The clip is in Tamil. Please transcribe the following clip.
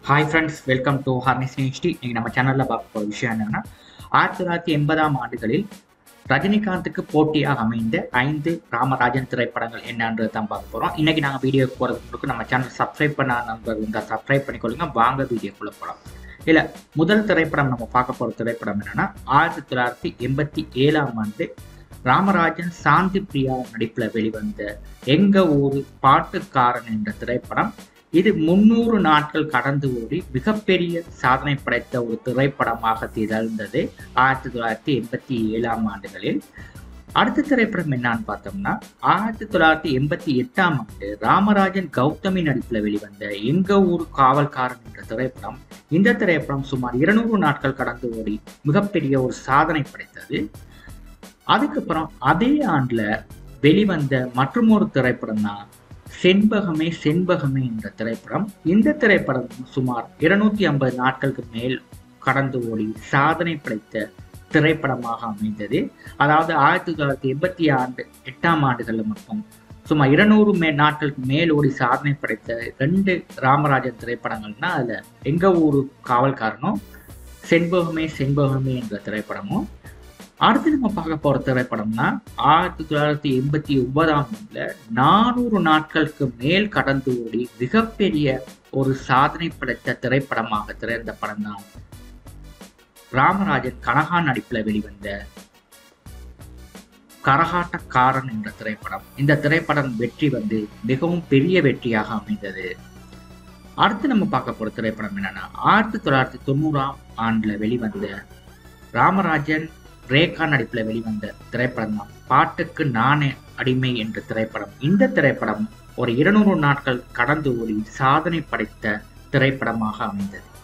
ஹாய் ஃப்ரெண்ட்ஸ் வெல்கம் டு ஹார்னிஸ் ஹிஸ்டி இன்னைக்கு நம்ம சேனலில் பார்க்க போகிற விஷயம் என்னன்னா ஆயிரத்தி தொள்ளாயிரத்தி எண்பதாம் ஆண்டுகளில் ரஜினிகாந்துக்கு போட்டியாக அமைந்த ஐந்து ராமராஜன் திரைப்படங்கள் என்னன்றது தான் பார்க்க போகிறோம் இன்னைக்கு நாங்கள் வீடியோ போகிறதுக்கு முன்னாடி நம்ம சேனல் சப்ஸ்கிரைப் பண்ண நண்பர் இருந்தால் சப்ஸ்கிரைப் பண்ணிக்கொள்ளுங்க வாங்க வீடியோக்குள்ளே போகலாம் இல்லை முதல் திரைப்படம் நம்ம பார்க்க போகிற திரைப்படம் என்னன்னா ஆயிரத்தி தொள்ளாயிரத்தி எண்பத்தி ஏழாம் ஆண்டு ராமராஜன் சாந்தி பிரியா நடிப்பில் வெளிவந்த எங்க ஊரு பாட்டுக்காரன் என்ற திரைப்படம் இது முன்னூறு நாட்கள் கடந்து ஓடி மிகப்பெரிய சாதனை படைத்த ஒரு திரைப்படமாக திகழ்ந்தது ஆயிரத்தி தொள்ளாயிரத்தி எண்பத்தி ஏழாம் ஆண்டுகளில் அடுத்த திரைப்படம் என்னன்னு பார்த்தோம்னா ஆயிரத்தி தொள்ளாயிரத்தி எண்பத்தி எட்டாம் ஆண்டு ராமராஜன் கௌதமி நடிப்பில் வெளிவந்த எங்க ஊர் காவல்காரன் என்ற திரைப்படம் இந்த திரைப்படம் சுமார் இருநூறு நாட்கள் கடந்து ஓடி மிகப்பெரிய ஒரு சாதனை படைத்தது அதுக்கப்புறம் அதே ஆண்டுல வெளிவந்த மற்றொரு திரைப்படம் தான் செண்பகமே செண்பகமே என்ற திரைப்படம் இந்த திரைப்படம் சுமார் இருநூத்தி ஐம்பது நாட்களுக்கு மேல் கடந்து ஓடி சாதனை படைத்த திரைப்படமாக அமைந்தது அதாவது ஆயிரத்தி தொள்ளாயிரத்தி எண்பத்தி ஆண்டு எட்டாம் ஆண்டுகளில் மட்டும் சுமார் இருநூறு மே நாட்களுக்கு மேல் ஓடி சாதனை படைத்த ரெண்டு ராமராஜன் திரைப்படங்கள்னா அதுல எங்க ஊரு காவல்காரனும் செண்பகமே செண்பகமே என்ற திரைப்படமும் அடுத்து நம்ம பார்க்க போற திரைப்படம்னா ஆயிரத்தி தொள்ளாயிரத்தி எண்பத்தி ஒன்பதாம் ஆண்டுல நானூறு நாட்களுக்கு மேல் கடந்து ஓடி மிகப்பெரிய ஒரு சாதனை படைத்த திரைப்படமாக திறந்த படம் தான் ராமராஜன் கனகா நடிப்புல வெளிவந்த கரகாட்டக்காரன் என்ற திரைப்படம் இந்த திரைப்படம் வெற்றி வந்து மிகவும் பெரிய வெற்றியாக அமைந்தது அடுத்து நம்ம பார்க்க போற திரைப்படம் என்னன்னா ஆயிரத்தி தொள்ளாயிரத்தி தொண்ணூறாம் ஆண்டுல வெளிவந்த ராமராஜன் ரேகா நடிப்பில் வெளிவந்த திரைப்படம் தான் பாட்டுக்கு நானே அடிமை என்ற திரைப்படம் இந்த திரைப்படம் ஒரு இருநூறு நாட்கள் கடந்து ஓடி சாதனை படைத்த திரைப்படமாக அமைந்தது